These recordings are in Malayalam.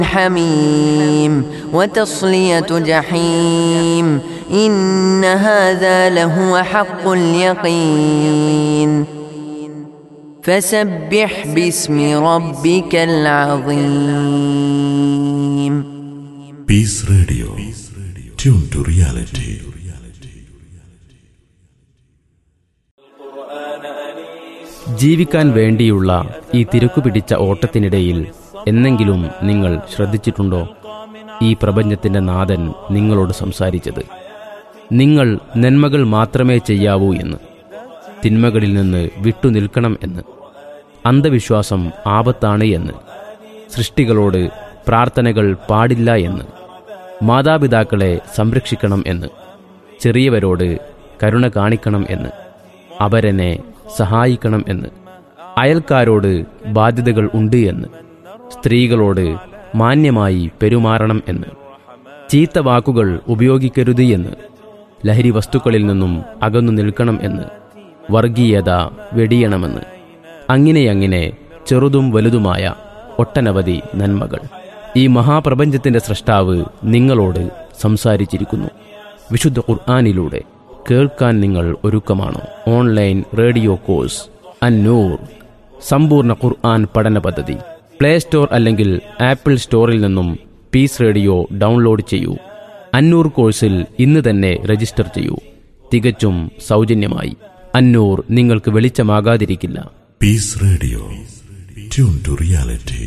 حميم وتصلية جحيم إن هذا لهو حق اليقين فسبح باسم ربك العظيم Peace Radio. Tune to reality. ജീവിക്കാൻ വേണ്ടിയുള്ള ഈ തിരക്കുപിടിച്ച ഓട്ടത്തിനിടയിൽ എന്നെങ്കിലും നിങ്ങൾ ശ്രദ്ധിച്ചിട്ടുണ്ടോ ഈ പ്രപഞ്ചത്തിന്റെ നാഥൻ നിങ്ങളോട് സംസാരിച്ചത് നിങ്ങൾ നന്മകൾ മാത്രമേ ചെയ്യാവൂ എന്ന് തിന്മകളിൽ നിന്ന് വിട്ടുനിൽക്കണം എന്ന് അന്ധവിശ്വാസം ആപത്താണ് എന്ന് സൃഷ്ടികളോട് പ്രാർത്ഥനകൾ പാടില്ല എന്ന് മാതാപിതാക്കളെ സംരക്ഷിക്കണം എന്ന് ചെറിയവരോട് കരുണ കാണിക്കണം എന്ന് അവരെന്നെ സഹായിക്കണം എന്ന് അയൽക്കാരോട് ബാധ്യതകൾ ഉണ്ട് എന്ന് സ്ത്രീകളോട് മാന്യമായി പെരുമാറണം എന്ന് ചീത്ത വാക്കുകൾ ഉപയോഗിക്കരുത് എന്ന് ലഹരി വസ്തുക്കളിൽ നിന്നും അകന്നു നിൽക്കണം എന്ന് വർഗീയത വെടിയണമെന്ന് അങ്ങനെ അങ്ങനെ ചെറുതും വലുതുമായ ഒട്ടനവധി നന്മകൾ ഈ മഹാപ്രപഞ്ചത്തിന്റെ സൃഷ്ടാവ് നിങ്ങളോട് സംസാരിച്ചിരിക്കുന്നു വിശുദ്ധ ഖുർആാനിലൂടെ കേൾക്കാൻ നിങ്ങൾ ഒരുക്കമാണോ ഓൺലൈൻ റേഡിയോ കോഴ്സ് അന്നൂർ സമ്പൂർണ്ണ ഖുർആൻ പഠന പദ്ധതി പ്ലേ സ്റ്റോർ അല്ലെങ്കിൽ ആപ്പിൾ സ്റ്റോറിൽ നിന്നും പീസ് റേഡിയോ ഡൗൺലോഡ് ചെയ്യൂ അന്നൂർ കോഴ്സിൽ ഇന്ന് തന്നെ രജിസ്റ്റർ ചെയ്യൂ തികച്ചും സൗജന്യമായി അന്നൂർ നിങ്ങൾക്ക് വെളിച്ചമാകാതിരിക്കില്ല Peace Radio. Tune to reality.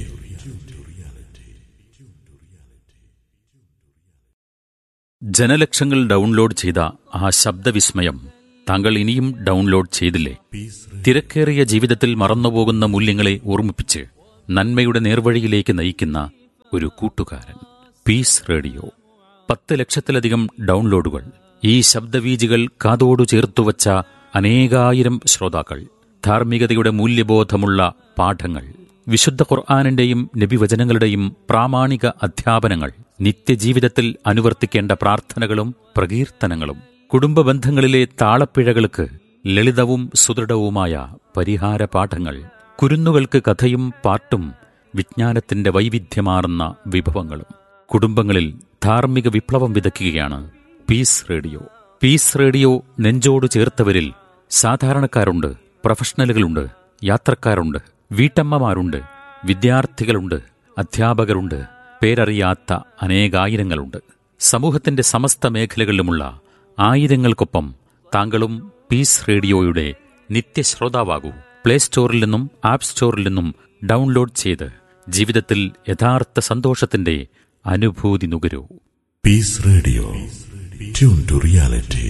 ജനലക്ഷങ്ങൾ ഡൗൺലോഡ് ചെയ്ത ആ ശബ്ദവിസ്മയം താങ്കൾ ഇനിയും ഡൗൺലോഡ് ചെയ്തില്ലേ തിരക്കേറിയ ജീവിതത്തിൽ മറന്നുപോകുന്ന മൂല്യങ്ങളെ ഓർമ്മിപ്പിച്ച് നന്മയുടെ നേർവഴിയിലേക്ക് നയിക്കുന്ന ഒരു കൂട്ടുകാരൻ പീസ് റേഡിയോ പത്ത് ലക്ഷത്തിലധികം ഡൗൺലോഡുകൾ ഈ ശബ്ദവീജികൾ കാതോടു ചേർത്തുവച്ച അനേകായിരം ശ്രോതാക്കൾ ധാർമ്മികതയുടെ മൂല്യബോധമുള്ള പാഠങ്ങൾ വിശുദ്ധ ഖുർആാനിന്റെയും നബിവചനങ്ങളുടെയും പ്രാമാണിക അധ്യാപനങ്ങൾ നിത്യജീവിതത്തിൽ അനുവർത്തിക്കേണ്ട പ്രാർത്ഥനകളും പ്രകീർത്തനങ്ങളും കുടുംബ ബന്ധങ്ങളിലെ താളപ്പിഴകൾക്ക് ലളിതവും സുദൃഢവുമായ പരിഹാര പാഠങ്ങൾ കുരുന്നുകൾക്ക് കഥയും പാട്ടും വിജ്ഞാനത്തിന്റെ വൈവിധ്യമാർന്ന വിഭവങ്ങളും കുടുംബങ്ങളിൽ ധാർമ്മിക വിപ്ലവം വിതയ്ക്കുകയാണ് പീസ് റേഡിയോ പീസ് റേഡിയോ നെഞ്ചോട് ചേർത്തവരിൽ സാധാരണക്കാരുണ്ട് പ്രൊഫഷണലുകളുണ്ട് യാത്രക്കാരുണ്ട് വീട്ടമ്മമാരുണ്ട് വിദ്യാർത്ഥികളുണ്ട് അധ്യാപകരുണ്ട് പേരറിയാത്ത അനേകായിരങ്ങളുണ്ട് സമൂഹത്തിന്റെ സമസ്ത മേഖലകളിലുമുള്ള ആയിരങ്ങൾക്കൊപ്പം താങ്കളും പീസ് റേഡിയോയുടെ നിത്യശ്രോതാവാകൂ പ്ലേ സ്റ്റോറിൽ നിന്നും ആപ്പ് സ്റ്റോറിൽ നിന്നും ഡൗൺലോഡ് ചെയ്ത് ജീവിതത്തിൽ യഥാർത്ഥ സന്തോഷത്തിന്റെ അനുഭൂതി നുകരൂ Peace Radio. Tune to reality.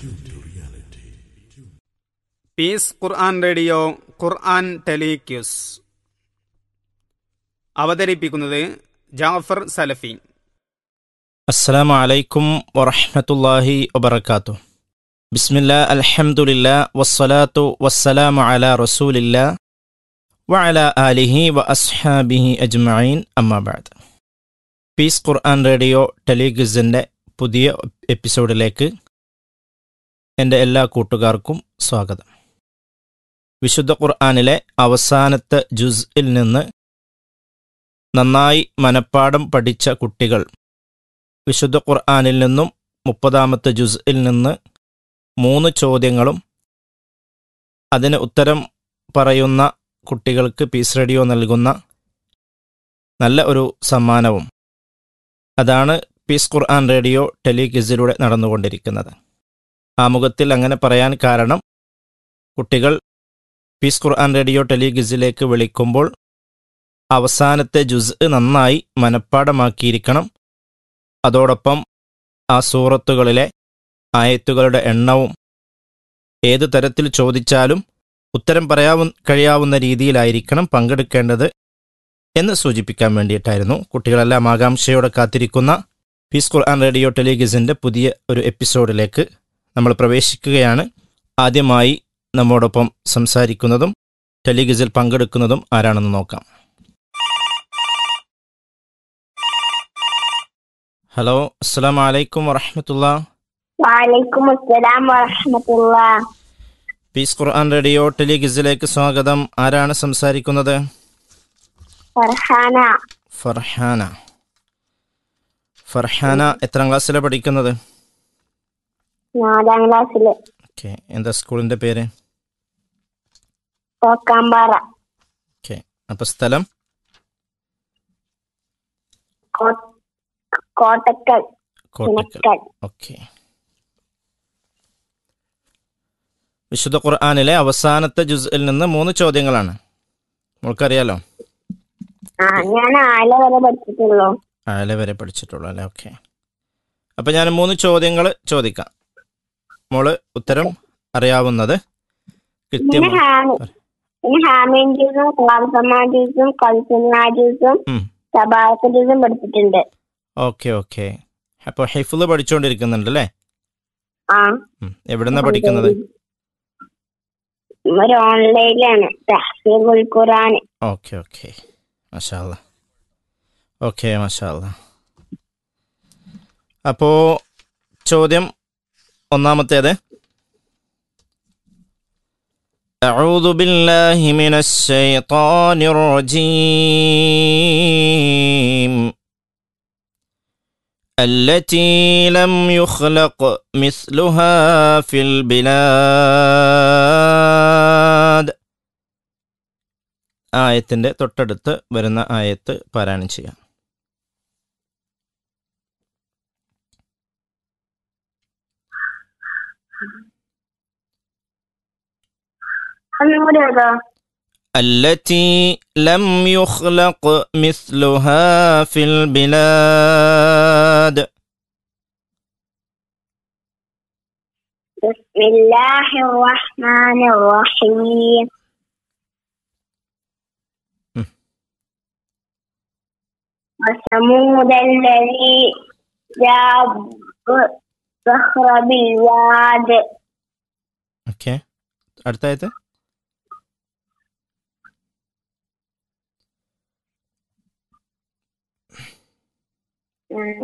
Peace Quran radio Quran ടെലിക്യൂസ് അവതരിപ്പിക്കുന്നത് ജാഫർ സലഫി അസ്സലാമു അലൈക്കും വറഹ്മത്തുള്ളാഹി വബറകാതുഹു ബിസ്മില്ലാ അൽഹംദുലില്ലാ വസ്സലാത്തു വസ്സലാമു അലാ റസൂലില്ലാ വഅലാ ആലിഹി വ അസ്ഹാബിഹി അജ്മഈൻ അമ്മാ ബഅദ് പീസ് ഖുർആൻ റേഡിയോ ടെലിഗിസിൻ്റെ പുതിയ എപ്പിസോഡിലേക്ക് എൻ്റെ എല്ലാ കൂട്ടുകാർക്കും സ്വാഗതം വിശുദ്ധ ഖുർആനിലെ അവസാനത്തെ ജുസ്ഇൽ നിന്ന് നന്നായി മനപ്പാഠം പഠിച്ച കുട്ടികൾ വിശുദ്ധ ഖുർആനിൽ നിന്നും മുപ്പതാമത്തെ ജുസ്ഇൽ നിന്ന് മൂന്ന് ചോദ്യങ്ങളും അതിന് ഉത്തരം പറയുന്ന കുട്ടികൾക്ക് പീസ് റേഡിയോ നൽകുന്ന നല്ല ഒരു സമ്മാനവും അതാണ് പീസ് ഖുർആൻ റേഡിയോ ടെലിഗിസിലൂടെ നടന്നുകൊണ്ടിരിക്കുന്നത് ആമുഖത്തിൽ അങ്ങനെ പറയാൻ കാരണം കുട്ടികൾ പീസ് ഖുർആൻ റേഡിയോ ടെലിഗിസിലേക്ക് വിളിക്കുമ്പോൾ അവസാനത്തെ ജുസ് നന്നായി മനഃപ്പാടമാക്കിയിരിക്കണം അതോടൊപ്പം ആ സൂറത്തുകളിലെ ആയത്തുകളുടെ എണ്ണവും ഏത് തരത്തിൽ ചോദിച്ചാലും ഉത്തരം പറയാവു കഴിയാവുന്ന രീതിയിലായിരിക്കണം പങ്കെടുക്കേണ്ടത് എന്ന് സൂചിപ്പിക്കാൻ വേണ്ടിയിട്ടായിരുന്നു കുട്ടികളെല്ലാം ആകാംക്ഷയോടെ കാത്തിരിക്കുന്ന പീസ് ഖുർആൻ റേഡിയോ ടെലിഗിസിൻ്റെ പുതിയ ഒരു എപ്പിസോഡിലേക്ക് നമ്മൾ പ്രവേശിക്കുകയാണ് ആദ്യമായി നമ്മോടൊപ്പം സംസാരിക്കുന്നതും ടെലിഗിസിൽ പങ്കെടുക്കുന്നതും ആരാണെന്ന് നോക്കാം ഹലോ അസ്സാം വലൈക്കും വറഹമത്തുള്ള വലൈക്കും അസ്സലാം വറഹമത്തുള്ള പീസ് ഖുർആൻ റേഡിയോ ടെലിഗിസിലേക്ക് സ്വാഗതം ആരാണ് സംസാരിക്കുന്നത് ഫർഹാന ഫർഹാന ഫർഹാന എത്രാം ക്ലാസ്സിലാണ് പഠിക്കുന്നത് നാലാം ക്ലാസ്സില് ഓക്കെ എന്താ സ്കൂളിൻ്റെ പേര് കോക്കാമ്പാറ ഓക്കെ അപ്പോൾ സ്ഥലം കോ- കോട്ടക്കൽ കോട്ടക്കൽ ചിനക്കൽ ഓക്കെ വിശുദ്ധ ഖുർആാനിലെ അവസാനത്തെ ജുസിൽ നിന്ന് മൂന്ന് ചോദ്യങ്ങളാണ് നമുക്കറിയാലോ ആ ഞാൻ ആല വരെ പഠിച്ചിട്ടുള്ളൂ അയല വരെ പഠിച്ചിട്ടുള്ളൂ അല്ലേ ഓക്കെ അപ്പം ഞാൻ മൂന്ന് ചോദ്യങ്ങൾ ചോദിക്കാം മോള് ഉത്തരം അറിയാവുന്നത് പിന്നെ കൃത്യമായി ഹാമി പിന്നെ ഹാമീൻ ജ്യൂസും കാൽസമാ ജ്യൂസും കൽസമാ ജ്യൂസും ഉം. സബാക്ക ജ്യൂസും പഠിച്ചിട്ടുണ്ട് ഓക്കെ ഓക്കെ അപ്പോൾ ഹൈഫുള്ള് പഠിച്ചുകൊണ്ടിരിക്കുന്നുണ്ട് അല്ലേ ആ ഉം. എവിടുന്നാ പഠിക്കുന്നത് ഒരു ഓൺലൈനിലാണ് തഹ്സീബുൽ ഖുറാൻ ഓക്കെ ഓക്കെ മഷാല്ല ഓക്കെ മഷാല്ല അപ്പോൾ ചോദ്യം ഒന്നാമത്തേത് أعوذ بالله من الشيطان الرجيم التي لم يخلق مثلها في البلاد ആയത്തിന്റെ തൊട്ടടുത്ത് വരുന്ന ആയത്ത് പാരായണം ചെയ്യാം ഒന്നും കൂടി അതോ التي لم يخلق مثلها في البلاد بسم الله الرحمن الرحيم مم. وثمود الذي جاب صخر بالواد ഓക്കെ അടുത്ത ആയത്ത് ഉം.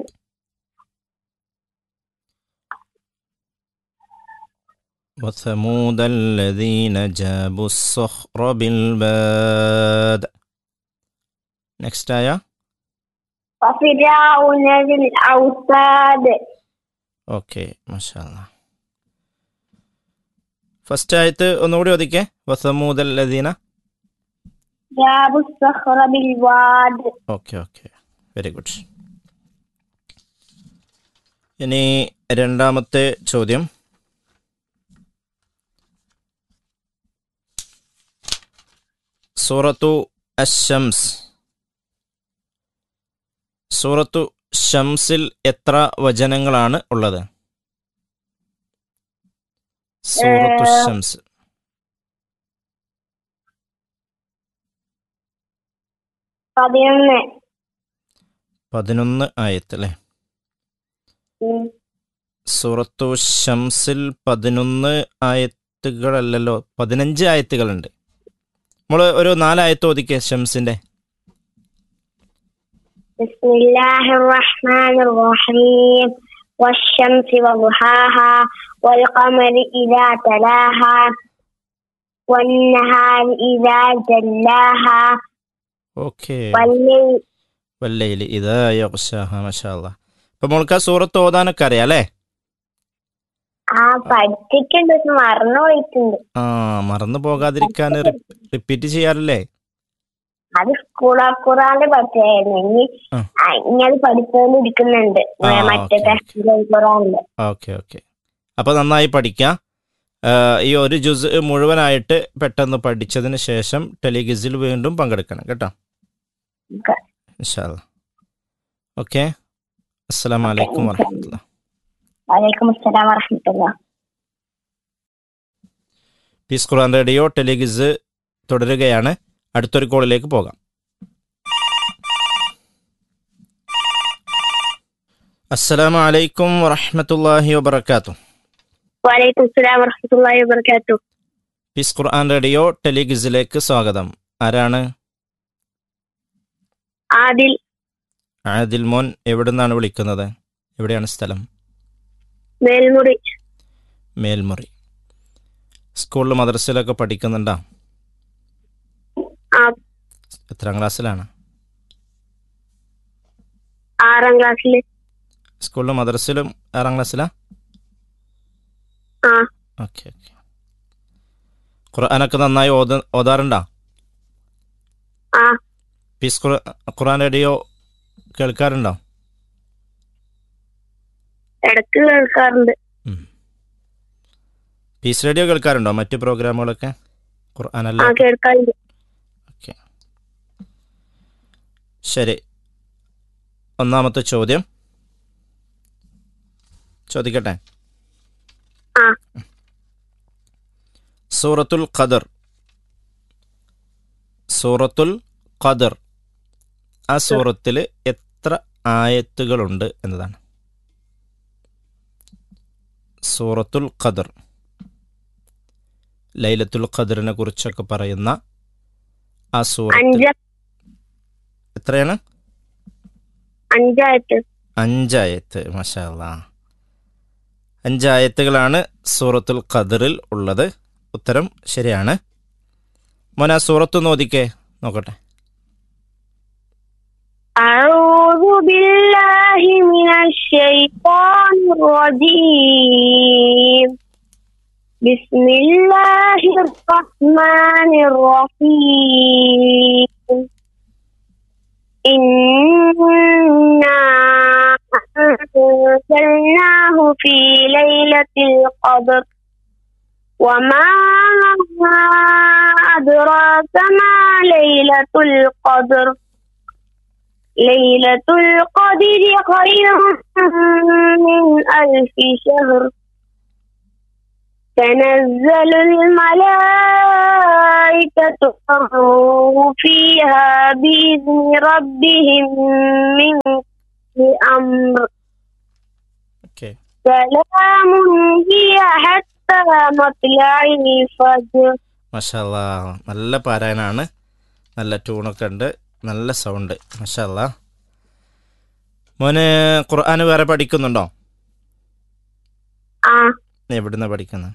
وثمود الذين جابوا الصخر بالباد നെക്സ്റ്റ് ആയ وفرعون ذي الأوتاد ഓക്കെ മഷാല്ല ഫസ്റ്റ് ആയത്ത് ഒന്നുകൂടി ഒതുക്കേ വസമൂദൽ ലദീന جابوا الصخر بالواد ഓക്കെ ഓക്കെ വെരി ഗുഡ് ഇനി രണ്ടാമത്തെ ചോദ്യം സൂറത്തു അഷംസ് സൂറത്തു ഷംസിൽ എത്ര വചനങ്ങളാണ് ഉള്ളത് സൂറത്തു ഏഹ്, ഷംസ് പതിനൊന്ന് പതിനൊന്ന് ആയത്ത് അല്ലേ ഉം. സൂറത്തു ഷംസിൽ പതിനൊന്ന് ആയത്തുകളല്ലല്ലോ പതിനഞ്ച് ആയത്തുകളുണ്ട് നമ്മൾ ഒരു നാലായത്ത് ഒതുക്കിയ ഷംസിന്റെ بسم الله الرحمن الرحيم والشمس وضحاها والقمر إذا تلاها والنهار إذا جلاها ഓക്കെ والليل വല്ലയിൽ ഇതാ യഗ്ഷാഹ മഷാല്ല അപ്പൊ മോൾക്ക് ആ സൂറത്ത് ഓതാനൊക്കെ അറിയാം അല്ലേ ആ പഠിച്ചിട്ടുണ്ട് പക്ഷെ മറന്നു പോയിട്ടുണ്ട് ആ മറന്നു പോകാതിരിക്കാൻ റിപ്പീറ്റ് ചെയ്യാറില്ലേ അത് സ്കൂൾ ഖുറാന്റെ പഠിച്ചായിരുന്നു ഇനി ആ. ആ, ഇനി അത് പഠിച്ചുകൊണ്ടിരിക്കുന്നുണ്ട് ആ, മറ്റേ ഓക്കേ, തഹ്സീബുൽ ഖുറാനില് ഓക്കെ ഓക്കെ അപ്പോൾ നന്നായി പഠിക്കാം ആ, ഈ ഒരു ജുസ് മുഴുവനായിട്ട് പെട്ടെന്ന് പഠിച്ചതിന് ശേഷം ടെലിഗിസിൽ വീണ്ടും പങ്കെടുക്കണം കേട്ടോ ഓക്കേ. ഇൻഷാല്ല ഓക്കെ അസ്സാം വലൈക്കും വർഹമത്തുള്ള വലൈക്കും അസ്സലാം വറഹമത്തുള്ള പീസ് ഖുർആൻ റേഡിയോ ടെലിഗിസ് തുടരുകയാണ് അടുത്തൊരു കോളിലേക്ക് പോകാം അസ്സലാമു അലൈക്കും വറഹമത്തല്ലാഹി വബർക്കാത്തു വലൈക്കും അസ്സലാം വറഹമത്തുള്ളാഹി വബർക്കാത്തു പീസ് ഖുർആൻ റേഡിയോ ടെലിഗിസിലേക്ക് സ്വാഗതം ആരാണ് ആദിൽ ആദിൽ മോൻ എവിടുന്നാണ് വിളിക്കുന്നത് എവിടെയാണ് സ്ഥലം മേൽമുറി മേൽമുറി സ്കൂളിൽ മദ്രസയിലൊക്കെ പഠിക്കുന്നുണ്ടോ ആ എത്രാം ക്ലാസ്സിലാണ് ആറാം ക്ലാസ്സില് സ്കൂളിലും മദ്രസയിലും ആറാം ക്ലാസ്സിലാ ആ ഓക്കെ ഓക്കെ ഖുർആനൊക്കെ നന്നായി ഓത ഓതാറുണ്ടോ ആ പീസ് ഖുർ- ഖുർആൻ റേഡിയോ കേൾക്കാറുണ്ടോ ഇടക്ക് കേൾക്കാറുണ്ട് പീസ് റേഡിയോ കേൾക്കാറുണ്ടോ മറ്റ് പ്രോഗ്രാമുകളൊക്കെ ആ ഖുർആനല്ല കേൾക്കാറുണ്ട് ഓക്കെ ശരി ഒന്നാമത്തെ ചോദ്യം ചോദിക്കട്ടെ ആ സൂറത്തുൽ ഖദർ സൂറത്തുൽ ഖദർ ആ സൂറത്തിൽ എത്ര ആയത്തുകളുണ്ട് എന്നതാണ് സൂറത്തുൽ ഖദർ ലൈലത്തുൽ ഖദറിനെ കുറിച്ചൊക്കെ പറയുന്ന ആ സൂറത്ത് അഞ്ച് എത്രയാണ് അഞ്ചായിട്ട് അഞ്ചായത്ത് മഷാല്ല അഞ്ചായത്തുകളാണ് സൂറത്തുൽ ഖദറിൽ ഉള്ളത് ഉത്തരം ശരിയാണ് മോന സൂറത്ത് നോദിക്കേ നോക്കട്ടെ أعوذ بالله من الشيطان الرجيم بسم الله الرحمن الرحيم إنا أنزلناه في ليلة القدر وما أدراك ما ليلة القدر ليلة القدر خير من ألف شهر تنزل الملائكة والروح فيها بإذن ربهم من كل أمر ഓക്കെ سلام هي حتى مطلع الفجر മഷാല്ല നല്ല പാരായണാണ് നല്ല ട്യൂണൊക്കെ ഉണ്ട് നല്ല സൗണ്ട് മഷാല്ല മോന് ഖുർആൻ വേറെ പഠിക്കുന്നുണ്ടോ آه എവിടുന്ന പഠിക്കുന്നത്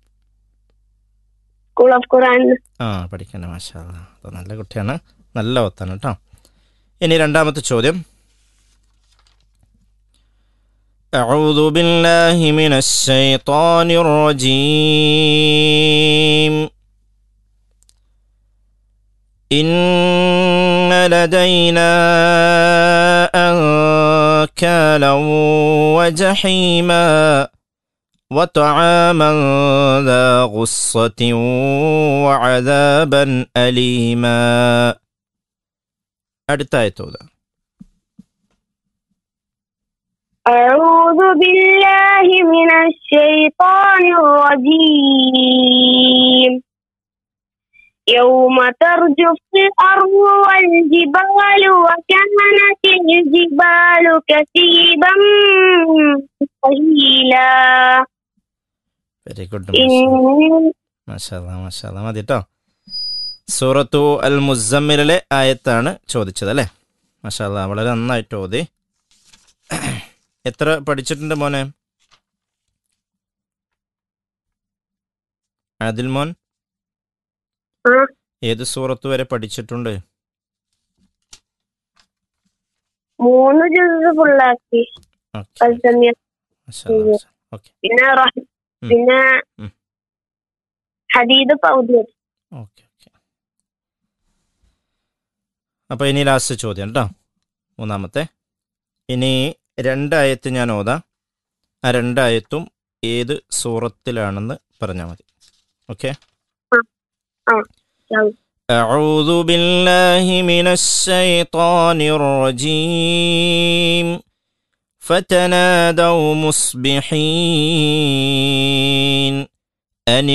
School of Quran ആ പഠിക്കണ്ട മാഷാല്ല അത് നല്ല കുട്ടിയാണ് നല്ല ഒത്താണ് കേട്ടോ ഇനി രണ്ടാമത്തെ ചോദ്യം أعوذ بالله من الشيطان الرجيم إن لدينا أنكالا وجحيما وطعاما ذا غصة وعذابا أليما അടുത്ത ആയത്തോത് أعوذ بالله من الشيطان الرجيم يوم ترجف الأرض والجبال وكانت الجبال كثيبا مهيلا വെരി ഗുഡ് إن മാഷാല്ല മാഷാല്ല മതി കേട്ടോ സൂറത്തു അൽ മുസമ്മിലെ ആയത്താണ് ചോദിച്ചത് അല്ലേ മാഷാല്ല വളരെ നന്നായിട്ട് ഓതി എത്ര പഠിച്ചിട്ടുണ്ട് മോനെ ആദിൽ മോൻ ആ, ഏത് സൂറത്ത് വരെ പഠിച്ചിട്ടുണ്ട് മൂന്ന് ജ്യൂസ് ഫുള്ളാക്കി ഓക്കെ തത്സമയം ഓക്കെ പിന്നെ റഹ്- ഉം. പിന്നെ ഉം. ഹദീദ് പൗതി ഓക്കെ ഓക്കെ അപ്പോൾ ഇനി ലാസ്റ്റ് ചോദ്യം കേട്ടോ മൂന്നാമത്തെ ഇനി രണ്ടായത്ത് ഞാൻ ഓതാം ആ രണ്ടായത്തും ഏത് സൂറത്തിലാണെന്ന് പറഞ്ഞാൽ മതി ഓക്കെ ശരി. أعوذ بالله من الشيطان الرجيم فتنادوا مصبحين أن